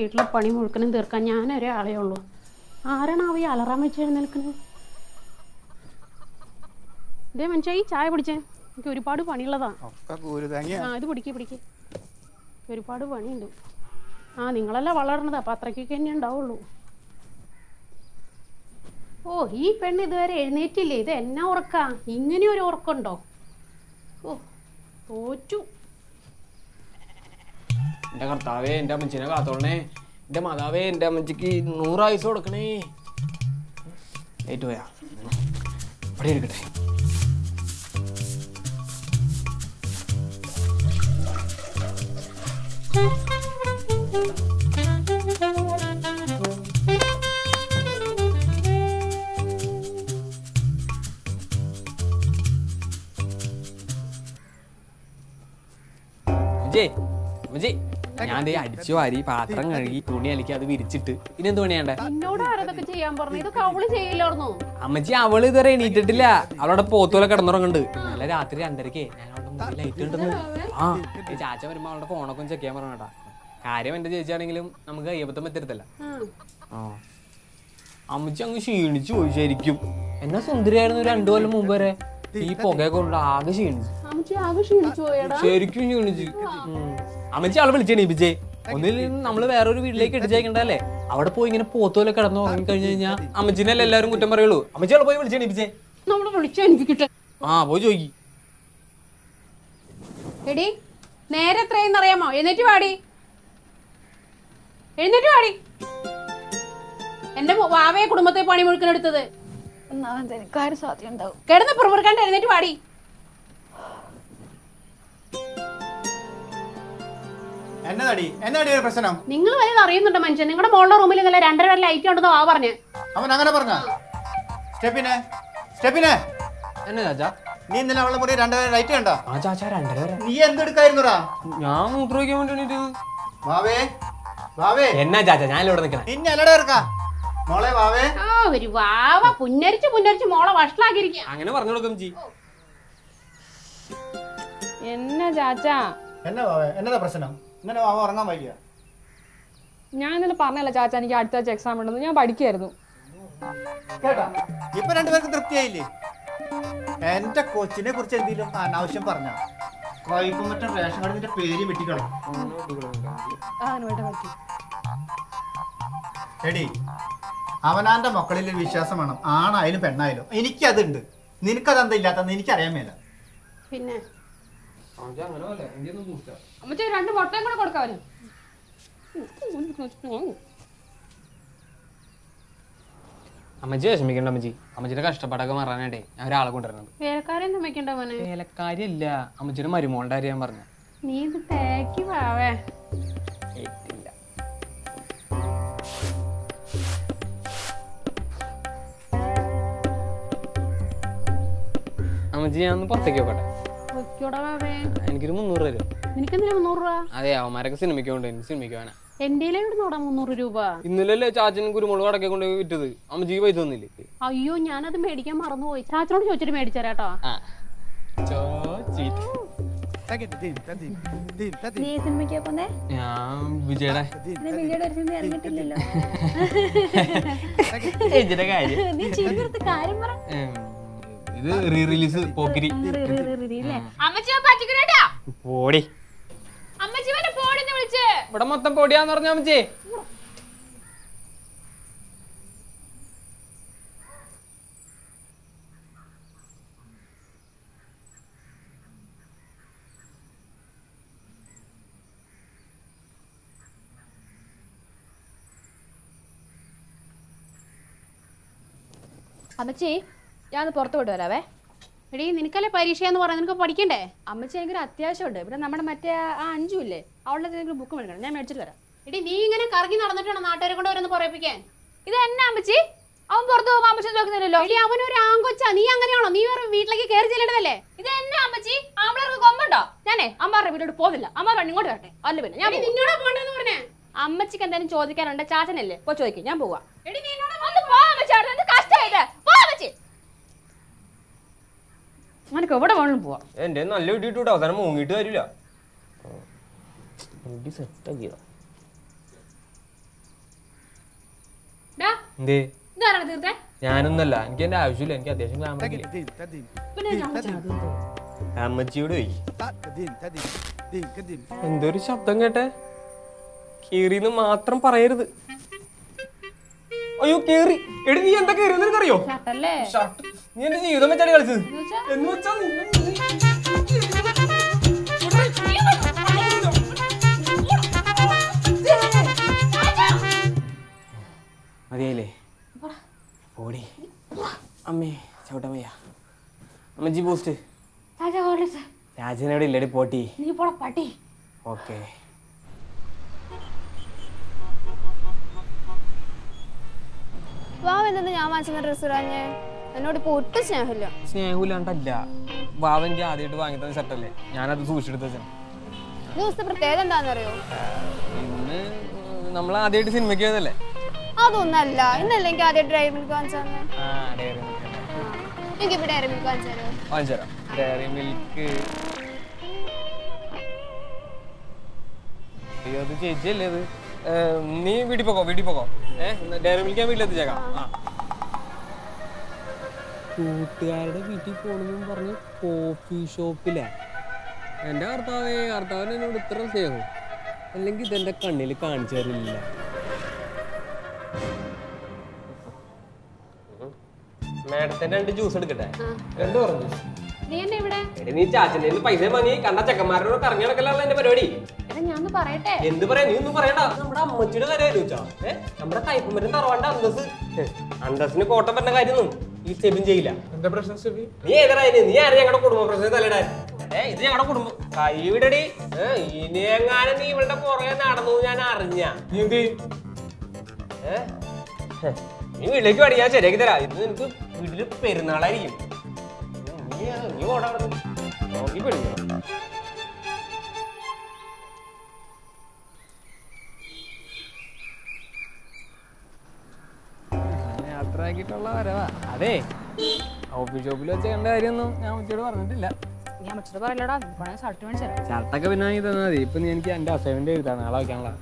വീട്ടിലെ പണി മുഴുക്കനും തീർക്കാൻ ഞാൻ ഒരാളേ ഉള്ളൂ ആരാണ് അവ അലറാൻ വെച്ച് എഴുന്നേൽക്കുന്നത് ഇതേ മനുഷ്യ ഈ ചായ പിടിച്ചേ എനിക്ക് ഒരുപാട് പണിയുള്ളതാ ഒക്കെ കൂര് തേങ്ങ ആ ഇത് പിടിക്ക് പിടിക്ക് ഒരുപാട് പണിയുണ്ട് ആ നിങ്ങളല്ല വളരണത് അപ്പം അത്രയ്ക്കൊക്കെ തന്നെ ഉണ്ടാവുള്ളൂ ഓ ഈ പെണ്ണ് ഇതുവരെ എഴുന്നേറ്റില്ലേ ഇത് എന്നാ ഉറക്കാ ഇങ്ങനെ ഒരു ഉറക്കമുണ്ടോ ഓ തോറ്റു എന്റെ കർത്താവേ എന്റെ അമ്മച്ചിനെ കാത്തോളണേ എന്റെ മാതാവേ എന്റെ അമ്മച്ചിക്ക് നൂറായുസ് കൊടുക്കണേ ഏറ്റു പോയാ ഇവിടെ ഇരിക്കട്ടെ അമ്മച്ചി, അമ്മച്ചി, ഞാൻ ദേ അടിച്ചു വാരി പാത്രം കഴുകി തുണി അലക്കി അത് വിരിച്ചിട്ട് ഇനി എന്ത് പണിയാണ്ടേ എന്നോട് ആരതൊക്കെ ചെയ്യാൻ പറഞ്ഞു ഇതൊക്കെ അവള് ചെയ്യില്ലായിരുന്നോ അമ്മച്ചി അവള് ഇതുവരെ എണീറ്റിട്ടില്ല അവളവിടെ പോത്തോലെ കിടന്നുറങ്ങുന്നുണ്ട് നല്ല രാത്രി രണ്ടരക്കേ ഞാൻ അവളുടെ ലൈറ്റ് ഉണ്ടെന്ന് ആ ഈ ചാച്ച വരുമ്പോ അവളുടെ ഫോണൊക്കെ ചെക്ക് ചെയ്യാൻ പറഞ്ഞാ കാര്യം എന്റെ ചേച്ചിയാണെങ്കിലും നമുക്ക് കയ്യബദ്ധം പറ്റരുതല്ല ആ ആ അമ്മച്ചി അങ്ങ് ക്ഷീണിച്ചു പോയി ശരിക്കും എന്നാ സുന്ദരിയായിരുന്നു രണ്ടു കൊല്ലം മുമ്പ് വരെ ഈ പുകയൊക്കെ കൊണ്ട് ആകെ ക്ഷീണിച്ചു അമ്മച്ചി ആകെ ക്ഷീണിച്ചു പോയടാ ശരിക്കും ക്ഷീണിച്ചു ഉം. അമ്മച്ചി ആളെ വിളിച്ചെണീപ്പിച്ചേ ഒന്നിൽ നമ്മള് വേറൊരു വീട്ടിലേക്ക് ഇടിച്ചേക്കണ്ടല്ലേ അവിടെ പോയി ഇങ്ങനെ പോത്തോലെ കിടന്ന് ഉറങ്ങി കഴിഞ്ഞു കഴിഞ്ഞാൽ അമ്മച്ചിനല്ലേ എല്ലാവരും കുറ്റം പറയുള്ളൂ അമ്മച്ചി അവളെ പോയി വിളിച്ചെണീപ്പിച്ചേ നമ്മള് വിളിച്ചോ എനിക്ക് കിട്ടും ആ പോയി ചോദിക്കി എടി നേരെ എത്രയെന്ന് അറിയാമോ എഴുന്നേറ്റ് പാടി എഴുന്നേറ്റ് പാടി എന്റെ മു- വാവയെ കുടുംബത്തെ പണി മുഴുക്കനെടുത്തത് ഒന്നാമത് എനിക്കാരും സാധ്യത ഉണ്ടാവും കിടന്ന് പുറപ്പെടുക്കാണ്ട് എഴുന്നേറ്റ് പാടി എന്നതാടി എന്നതാടി ഒരു പ്രശ്നം നിങ്ങൾ വലുത് അറിയുന്നുണ്ടോ മനുഷ്യൻ നിങ്ങളുടെ മോളുടെ റൂമിൽ ഇന്നലെ രണ്ടര വരെ ലൈറ്റ് ഉണ്ടെന്ന് വാ പറഞ്ഞ് അവൻ അങ്ങനെ പറഞ്ഞ സ്റ്റെപ്പിനെ സ്റ്റെപ്പിനെ എന്നെ ചാച്ചാ നീ ഇന്നലെ അവളെ മുറി രണ്ടര ലൈറ്റ് കണ്ടോ ആ ചാച്ചാ രണ്ടര വരെ നീ എന്തെടുക്കായിരുന്നുടാ ഞാൻ മൂത്ര വയ്ക്കാൻ വേണ്ടി എണീറ്റത്. വാവേ വാവേ എന്നാ ചാച്ചാ ഞാൻ ഇവിടെ നിൽക്കണേ നിന്നെ അല്ലടാ ഇറക്കാ മോളെ വാവേ ആ ഒരു വാവ പുന്നരിച്ച് പുന്നരിച്ച് മോളെ വഷളാക്കിയിരിക്കുക അങ്ങനെ പറഞ്ഞു കൊടുക്കും ജി എന്നാ ചാച്ചാ എന്നാ വാവേ എന്നതാ പ്രശ്നം ഇന്നലെ വാവ ഉറങ്ങാൻ വയ്യ ഞാൻ ഇന്നലെ പറഞ്ഞല്ല ചാച്ചാ എനിക്ക് അടുത്ത ആഴ്ച എക്സാം ഉണ്ടെന്ന് ഞാൻ പഠിക്കായിരുന്നു കേട്ടാ ഇപ്പൊ രണ്ടുപേർക്കും തൃപ്തിയായില്ലേ എന്റെ കൊച്ചിനെ കുറിച്ച് എന്തെങ്കിലും അനാവശ്യം പറഞ്ഞ കൈക്കുമറ്റം റേഷൻ കാർഡിന്റെ പേര് വെട്ടിക്കളയും ആ വേണ്ട പറ്റി എടി അവനാന്റെ മക്കളിൽ ഒരു വിശ്വാസം വേണം ആണായാലും പെണ്ണായാലും എനിക്കതുണ്ട് നിനക്കതെന്താ ഇല്ലാത്തന്ന് എനിക്കറിയാൻ മേല പിന്നെ അമ്മച്ചി രണ്ട് മുട്ടയും കൂടെ കൊടുക്കാവല്ലോ അമ്മച്ചി വിഷമിക്കണ്ട അമ്മച്ചി അമ്മച്ചിയുടെ കഷ്ടപ്പാടൊക്കെ മാറാനായിട്ടേ ഞാൻ ഒരാളെ കൊണ്ടുവരുന്നത് വേലക്കാരെയൊന്നും വെക്കണ്ട മോനെ വേലക്കാരിയല്ല അമ്മച്ചിയുടെ മരുമോളുടെ കാര്യം ഞാൻ പറഞ്ഞു നീ ഇത് തേക്കി വാവേ ഏറ്റില്ല അമ്മച്ചി ഞാൻ ഒന്ന് പുറത്തേക്ക് പോകട്ടെ വെക്കോടാ വാവേ എനിക്കൊരു മുന്നൂറ് തരും നിനക്കെന്തിനാ മുന്നൂറ് രൂപ അതെ അവന്മാരൊക്കെ സിനിമയ്ക്ക് കൊണ്ട് എനിക്ക് സിനിമയ്ക്ക് വേണം എൻ്റെ ഇവിടെ നോടാ മുന്നൂറ് രൂപ ഇന്നലെ ചാച്ചൻ കുരുമുളക് അടക്കെ കൊണ്ട് വിറ്റത് അമ്മച്ചിക്ക് പൈസ തന്നില്ലേ അയ്യോ ഞാനത് മേടിക്കാൻ മറന്നുപോയി ചാച്ചനോട് ചോദിച്ചിട്ട് മേടിച്ചരാട്ടോ ആ ചോച്ചി നീ ഏത് സിനിമയ്ക്കാ പോന്നേ ഞാൻ വിജയുടെ വിജയുടെ ഒരു സിനിമ ഇറങ്ങിയിട്ടില്ലല്ലോ ഏജിയുടെ കാര്യം നീ ചെയ്തെടുത്ത കാര്യം പറ ഉം, ഇത് റീ റിലീസ് പോക്കിരി അമ്മച്ചി പറ്റിക്കണേട്ടാ പോടി അമ്മച്ചി വരെ പോടിന്ന് വിളിച്ചേ ഇവിടെ മൊത്തം പൊടിയാന്ന് പറഞ്ഞ അമ്മച്ചേ അമ്മച്ചി ഞാൻ പുറത്ത് പോയിട്ട് വരാവേ എടീ നിനക്കല്ലേ പരീക്ഷ എന്ന് പറയാൻ നിനക്ക് പഠിക്കണ്ടേ അമ്മച്ചി എനിക്കൊരു അത്യാവശ്യമുണ്ട് ഇവിടെ നമ്മുടെ മറ്റേ ആ അഞ്ചു ഇല്ലേ അവളുടെ എന്തെങ്കിലും ബുക്ക് മേടിക്കണം ഞാൻ മേടിച്ചിട്ട് വരാം എടി നീ ഇങ്ങനെ കറങ്ങി നടന്നിട്ടാണ് നാട്ടുകാരെ കൊണ്ട് ഓരോന്ന് പറയിപ്പിക്കാൻ ഇത് എന്നാ അമ്മച്ചി അവൻ പുറത്ത് പോകുമ്പോൾ അമ്മച്ചി നോക്കുന്നില്ലല്ലോ എടി അവനൊരു ആങ്കൊച്ചാ നീ അങ്ങനെയാണോ നീ വേറെ വീട്ടിലേക്ക് കയറി ചെല്ലേണ്ടതല്ലേ ഇത് എന്നാ അമ്മച്ചി ആമ്പിളർക്ക് കൊമ്പുണ്ടോ ഞാനേ അമ്മാരുടെ വീട്ടിലോട്ട് പോകുന്നില്ല അമ്മ പറഞ്ഞു ഇങ്ങോട്ട് വരട്ടെ അല്ല പിന്നെ ഞാൻ എടി പോകും. നിന്നോടാ പോണ്ടെന്ന് പറഞ്ഞേ അമ്മച്ചിക്ക് എന്തെങ്കിലും ചോദിക്കാനുണ്ട് ചാച്ചനല്ലേ പോ ചോദിക്കും ഞാൻ പോവാ എടി നീ എന്നോട് ഒന്ന് പോ അമ്മച്ചി അവിടെ നിന്ന് കഷ്ടമായിട്ട് പോ അമ്മച്ചി നിനക്ക് എവിടെ വേണമെങ്കിലും പോവാം എന്റെ നല്ല ഇടിയിട്ട് അവസാനം മൂങ്ങിയിട്ട് കാര്യമില്ല സെറ്റ് ആക്കിയതാ എന്തേ ഇതാരാണ് തീർത്തേ ഞാനൊന്നല്ല എനിക്ക് എന്റെ ആവശ്യമില്ല എനിക്ക് അത്യാവശ്യം ഗ്ലാമർ ഇല്ലേ. تدين تدين പിന്നെ ഞാൻ അമ്മച്ചിയാണോ തീർത്തത്? അമ്മച്ചിയോട് പോയി تدين تدين دين كدين എന്തൊരു ശബ്ദം കേട്ടെ കീറിന്ന് മാത്രം പറയരുത് അയ്യോ കേറി എടി നീ എന്താ കേറി നിനക്കറിയോ ഷർട്ടല്ലേ ഷർട്ട് നീ എന്റെ ജീവിതം വെച്ചാടി കളിച്ചത് എന്നുവെച്ചാ? എന്ന് വെച്ചാ നിന്നെ- മതിയായില്ലേ ഓടി അമ്മേ ചവിട്ടമ്മയ്യ അമ്മജി ബൂസ്റ്റ് രാജാ ഹോർലിക്സ്. രാജനവിടെ ഇല്ലടി പോട്ടി നീ പോടാ പട്ടി ഓക്കെ വാവ് എന്തെന്ന് ഞാൻ വാങ്ങിച്ച ഡ്രസ്സ് ഇടാഞ്ഞേ എന്നോട് ഇപ്പൊ ഒട്ടും സ്നേഹമില്ല സ്നേഹമില്ലാണ്ടല്ല ബാവന്റെ ആദ്യമായിട്ട് വാങ്ങി തന്ന സെറ്റല്ലേ ഞാനത് സൂക്ഷിച്ചെടുത്ത വെച്ചാ ഈ ദിവസത്തെ പ്രത്യേകത എന്താണെന്നറിയോ ഇന്ന് നമ്മൾ ആദ്യമായിട്ട് സിനിമയ്ക്ക് പോയതല്ലേ അതൊന്നല്ല ഇന്നല്ല എനിക്ക് ആദ്യം ഡ്രൈവ് മിൽക്ക് വാങ്ങിച്ചു തന്നെ ആ ഡയറി മിൽക്ക് എനിക്ക് ഇപ്പൊ ഡയറി മിൽക്ക് വാങ്ങിച്ചു തരുമോ വാങ്ങിച്ചു തരാം ഡയറി മിൽക്ക് അയ്യോ അത് ചേച്ചിയല്ലേ അത് ഏ, നീ വീട്ടിൽ പോകോ വീട്ടിൽ പോകോ ഏഹ് ഡയറി മിൽക്ക് ഞാൻ വീട്ടിലെത്തിച്ചേക്കാം ആ കൂട്ടുകാരുടെ വീട്ടിൽ പോണെന്നും പറഞ്ഞ് കോഫി ഷോപ്പിലാ എൻ്റെ ഭർത്താവേ ഭർത്താവിന് എന്നോട് ഇത്ര സ്നേഹം അല്ലെങ്കിൽ ഇതെന്റെ കണ്ണിൽ കാണിച്ചു തരില്ല മാഡത്തിന്റെ രണ്ട് ജ്യൂസ് എടുക്കട്ടെ രണ്ട് പറഞ്ഞു നീ എന്നെ ഇവിടെ എടി നീ ചാച്ചന്റെ കയ്യിന്ന് പൈസ വാങ്ങി കണ്ട ചെക്കന്മാരോട് കറങ്ങി നടക്കലാണ് എന്റെ പരിപാടി എടാ ഞാൻ ഒന്ന് പറയട്ടെ എന്ത് പറയാ നീ ഒന്നും പറയണ്ട നമ്മുടെ അമ്മച്ചിയുടെ കാര്യം ചോദിച്ചാ ഏ നമ്മുടെ കൈപ്പമരം തറവാണ്ട അന്തസ് അന്തസ്സിന് കോട്ടം പറഞ്ഞ കാര്യമൊന്നും ഈ സ്റ്റെബിൻ ചെയ്യില്ല എന്താ പ്രശ്നം സ്റ്റെഫി നീ ഏതായാലും നീ ആരും ഞങ്ങളുടെ കുടുംബ പ്രശ്നം തലയിടാൻ ഏ ഇത് ഞങ്ങളുടെ കുടുംബം കൈവിടടി ഏ, ഇനി എങ്ങാനും നീ ഇവളുടെ പുറകെ നടന്നു ഞാൻ അറിഞ്ഞ നീ എന്ത് ചെയ്യും? ഏ ഹെ, നീ വീട്ടിലേക്ക് പാടി ഞാൻ ശരിയാക്കി തരാം ഇത് നിനക്ക് വീട്ടില് പെരുന്നാളായിരിക്കും നീ നീ ഓടാ നോക്കി പെടുന്നു യാത്ര ആക്കിയിട്ടുള്ള വരവാ അതെ ഓഫീസ് ഷോപ്പിൽ വെച്ച കണ്ട കാര്യമൊന്നും ഞാൻ ഉച്ചയോട് പറഞ്ഞിട്ടില്ല നീ അമ്മച്ചിട്ട് പറയലടാ പണയ ഷർട്ട് മേടിച്ചു തരാം ഷർട്ടൊക്കെ പിന്നെ വാങ്ങി തന്നാൽ മതി ഇപ്പൊ നീ എനിക്ക് എന്റെ അസൈൻമെന്റ് എഴുതാണ് നാളെ വെക്കാനുള്ള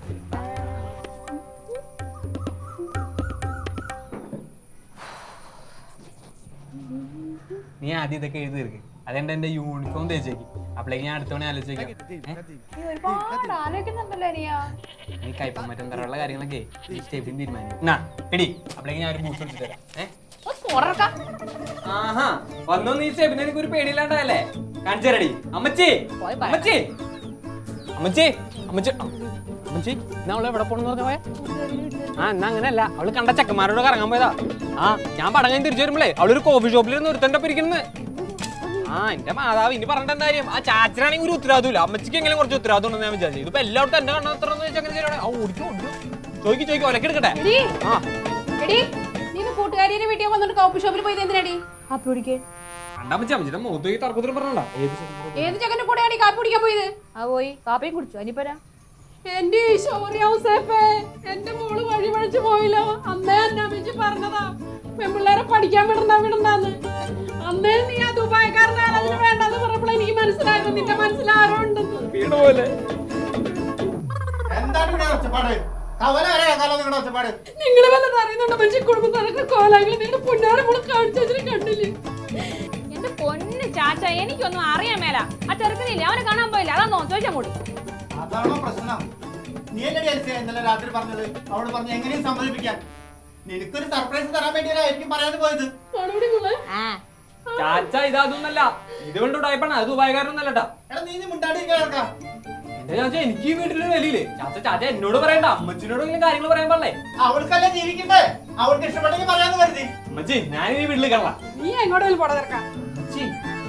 നീ ആദ്യം ഇതൊക്കെ എഴുതി തീർക്ക് അതെന്റെ എന്റെ യൂണിഫോം തേച്ചേക്ക് അപ്പോഴേക്ക് ഞാൻ അടുത്ത മണി ആലോചിക്കാം تدين تدين നീ ഒരുപാട് ആലോചിക്കുന്നുണ്ടല്ലോ നീയാ നീ കൈപ്പമറ്റം തരമുള്ള കാര്യങ്ങളൊക്കെ നീ സ്റ്റെപ്പിൻ തീരുമാനിക്കും എന്നാ പിടി അപ്പോഴേക്ക് ഞാൻ ഒരു ബൂസ്റ്റ് എടുത്തിട്ട് തരാം ഏഹ് പുറക്കാം ആഹാ വന്നു നീ സ്റ്റെപ്പിന് എനിക്ക് ഒരു പേടിയില്ലാണ്ടല്ലേ കാണിച്ചേരടി അമ്മച്ചി പോയി പറ. അമ്മച്ചി അമ്മച്ചി അമ്മച്ചി അമ്മച്ചി എന്നാ അവള് എവിടെ പോണെന്ന് പറഞ്ഞ പോയെ ആ എന്നാ അങ്ങനെയല്ല അവള് കണ്ട ചെക്കന്മാരോട് കറങ്ങാൻ പോയതാ ആ ഞാൻ പടം കഴിഞ്ഞ് തിരിച്ചു വരുമ്പോഴേ അവളൊരു കോഫി ഷോപ്പിൽ ഇരുന്ന് ഒരുത്തന്റെ പിരിക്കുന്നത് ആ എന്റെ മാതാവ് ഇനി പറഞ്ഞിട്ട് എന്താ കാര്യം ആ ചാച്ചനാണെങ്കിൽ ഒരു ഉത്തരവാദിത്തമില്ല അമ്മച്ചിക്ക് എങ്ങനെ കുറച്ച് ഉത്തരവാദിത്തം ഉണ്ടെന്ന് ഞാൻ വിചാരിച്ചു ഇതിപ്പോ എല്ലായിടത്തും എന്റെ കണ്ണത്ര വെച്ചാൽ അങ്ങനെ ശരിയാണ് ആ ഓടിക്കോ ഓടിക്കോ ചോദിക്കും ചോദിക്കും ഒലക്കെടുക്കട്ടെ എടി ആ എടി നീ ഇന്ന് കൂട്ടുകാരിയുടെ വീട്ടിൽ വന്നിട്ട് കോഫി ഷോപ്പിൽ പോയത് എന്തിനാടി കാപ്പി കുടിക്കാൻ കണ്ടമ്മച്ചി അമ്മച്ചിന്റെ മുഖത്ത് ഈ തർക്കത്തിലും പറഞ്ഞോണ്ടാ ഏത് ചെക്കൻ്റെ ഏത് ചെക്കൻ്റെ കൂടെയാണ് ഈ കാപ്പി കുടിക്കാൻ പോയത് ആ പോയി കാപ്പിയും കുടിച്ചു അനിപ്പരാ എന്റെ ഈശോറിയാവുസേപ്പേ എന്റെ മോള് വഴി വഴിച്ചു പോയില്ലോ അന്നേ എന്നെ അമ്മച്ചി പറഞ്ഞതാ പെൺപിള്ളേരെ പഠിക്കാൻ വിടണ്ട വിടണ്ടെന്ന് അന്നേ നീ ആ ദുബായ്ക്കാരനാണ് അതിന് വേണ്ടെന്ന് പറഞ്ഞപ്പോൾ എനിക്ക് മനസ്സിലായിരുന്നു നിന്റെ മനസ്സിലാരോ ഉണ്ടെന്ന് വീട് പോലെ എന്താണ് ഇവിടെ ഒച്ചപ്പാട് കവല വരെ കേൾക്കാലോ നിങ്ങളുടെ ഒച്ചപ്പാട് നിങ്ങൾ വല്ലത് അറിയുന്നുണ്ടോ മനുഷ്യ കുടുംബത്തിനൊക്കെ കോലാങ്ങൾ നിങ്ങളുടെ പുണ്ണാരെ മോള് കാണിച്ചു വെച്ചിട്ട് കണ്ടില്ലേ എന്റെ പൊന്ന് ചാച്ച എനിക്കൊന്നും അറിയാൻ മേല ആ ചെറുക്കനില്ലേ അവനെ കാണാൻ പോയില്ല അതാണോ ചോദിച്ചാൽ കൂടി അതാണോ പ്രശ്നം നീ അല്ലേ അലസിയ ഇന്നലെ രാത്രി പറഞ്ഞത് അവള് പറഞ്ഞു എങ്ങനെയും സമ്മതിപ്പിക്കാൻ നിനക്കൊരു സർപ്രൈസ് തരാൻ വേണ്ടിയായിരിക്കും പറയാതെ പോയത് കാണൂടി മോളെ ചാച്ച ഇതൊന്നല്ല ഇതുകൊണ്ട് ഉടായ്പാണ് അത് ദുബായക്കാരനൊന്നല്ലട്ടാ എടാ നീ മുണ്ടാടി കേൾക്കാം എന്റെ ചാച്ച എനിക്ക് ഈ വീട്ടിലൊരു വിലയില്ലേ ചാച്ച ചാച്ച എന്നോട് പറയണ്ട അമ്മച്ചിനോടെങ്കിലും കാര്യങ്ങൾ പറയാൻ പാടില്ലേ അവൾക്കല്ലേ ജീവിക്കണ്ടേ അവൾക്ക് ഇഷ്ടപ്പെട്ടെങ്കിൽ പറയാന്ന് കരുതി അമ്മച്ചി ഞാൻ ഈ വീട്ടിൽ കയറല നീ എങ്ങോട്ടെങ്കിലും പോടാ തിരക്കാം അമ്മച്ചി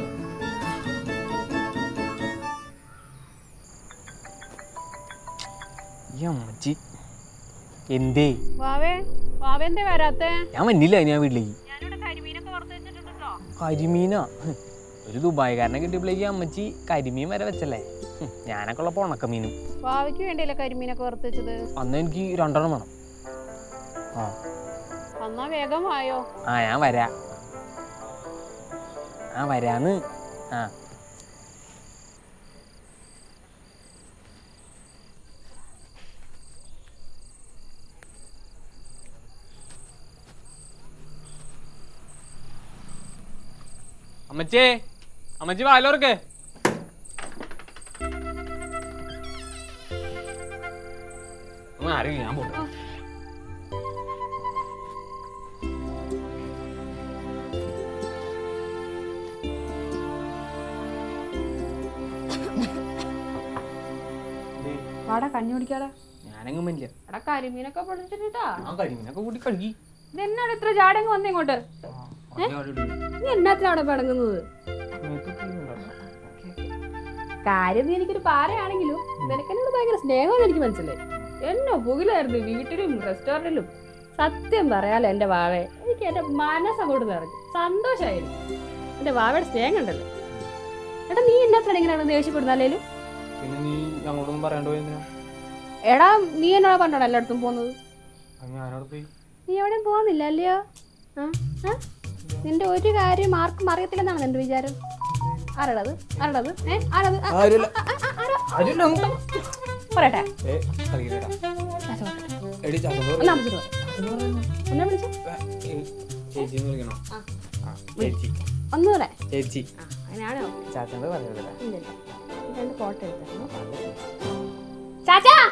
ഈ അമ്മച്ചി എന്തേ വാവേ വാവ എന്തേ വരാത്തേ ഞാൻ വന്നില്ല ഞാൻ വീട്ടിലേക്ക് കരിമീന ഒരു ദുബായ്ക്കാരനെ കിട്ടിയപ്പോഴേക്ക് അമ്മച്ചി കരിമീൻ വരെ വെച്ചല്ലേ ഹും, ഞാനൊക്കെ ഉള്ള ഉണക്കമീനും വാവയ്ക്ക് വേണ്ടിയല്ലേ കരിമീനൊക്കെ വറുത്ത് വെച്ചത് അന്ന് എനിക്ക് രണ്ടെണ്ണം വേണം ആ എന്നാ വേഗം വായോ ആ ഞാൻ വരാ ആ വരാന്ന് ആ അമ്മച്ചേ അമ്മച്ചി വാലോർക്ക് ആരും ഞാൻ പോട്ടെ വാടാ കഞ്ഞി കുടിക്കാടാ ഞാനെങ്ങും പറ്റില്ല എടാ കരിമീനൊക്കെ പൊളിച്ചിട്ടാ ആ കരിമീനൊക്കെ കൂട്ടി കഴുകി ഇതെന്നാണ് ഇത്ര ചാടങ്ങ് വന്നേ ഇങ്ങോട്ട് നീ എന്നാത്തിനാ അവിടെ പിടങ്ങുന്നത് കാര്യം നീ എനിക്കൊരു പാരയാണെങ്കിലും നിനക്കെന്നോട് ഭയങ്കര സ്നേഹമെന്ന് എനിക്ക് മനസ്സിലായി എന്നോ പുകിലായിരുന്നു വീട്ടിലും റെസ്റ്റോറൻറ്റിലും സത്യം പറയാലോ എൻ്റെ വാവേ എനിക്ക് എൻ്റെ മനസ്സങ്ങോട്ട് നിറഞ്ഞു സന്തോഷമായിരുന്നു എൻ്റെ വാവയുടെ സ്നേഹം കണ്ടല്ലോ എടാ നീ എന്നാത്തിനാണ് ഇങ്ങനെ ദേഷ്യപ്പെടുന്നാലേലും പിന്നെ നീ ഞങ്ങളോടൊന്നും പറയാണ്ട് പോയെന്തിനാ എടാ നീ എന്നോട് പറഞ്ഞോടാ എല്ലായിടത്തും പോകുന്നത് ഞാനവിടെ പോയി നീ എവിടെയും പോകുന്നില്ല അല്ലയോ ആ? ആ? നിന്റെ ഒരു കാര്യം ആർക്കും അറിയത്തില്ലെന്നാണ് നിന്റെ വിചാരം ആരടത് ആരടത് ഏ ആരത് ആ, ആരുമില്ല. ആ, ആ, ആ, ആരാ? പറയട്ടെ ഏ അറിയില്ലടാ ചാച്ച പറയട്ടെ. എടി ചാച്ചോട് ഒന്ന് അമ്മച്ചിട്ട് പറ. എന്നെ വിളിച്ചു ചേച്ചി എന്ന് വിളിക്കണോ ആ. ആ ചേച്ചി ഒന്നുകൂടെ ചേച്ചി ആ അങ്ങനെയാണോ ചാച്ചോട് പറഞ്ഞില്ല ഇല്ലല്ല ഈ രണ്ട് ഫോട്ടോ എടുത്തോ ചാച്ചാ